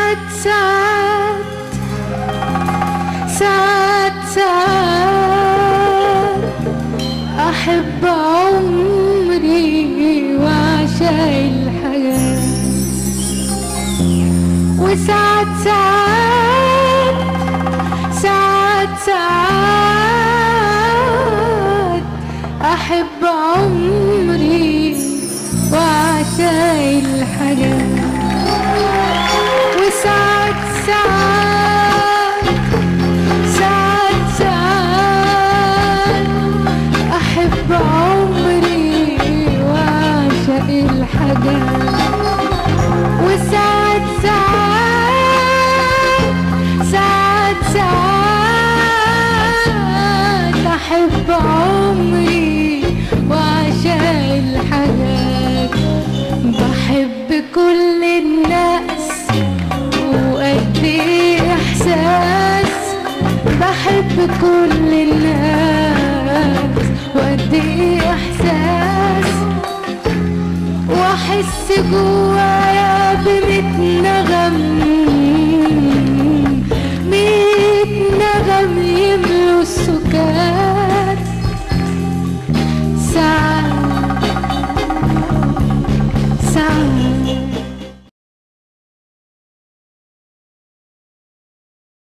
ساعات ساعات ساعات ساعات أحب عمري وأعشق الحياة وساعات ساعات ساعات ساعات أحب عمري وأعشق الحياة وساعات ساعات ساعات ساعات أحب عمري وأعشق الحاجات وساعات ساعات ساعات ساعات أحب عمري وأعشق الحاجات بحب كل الناس وقد ايه احساس بحب كل الناس وقد ايه احساس واحس جوايا بميت نغم ميت نغم يملوا السكان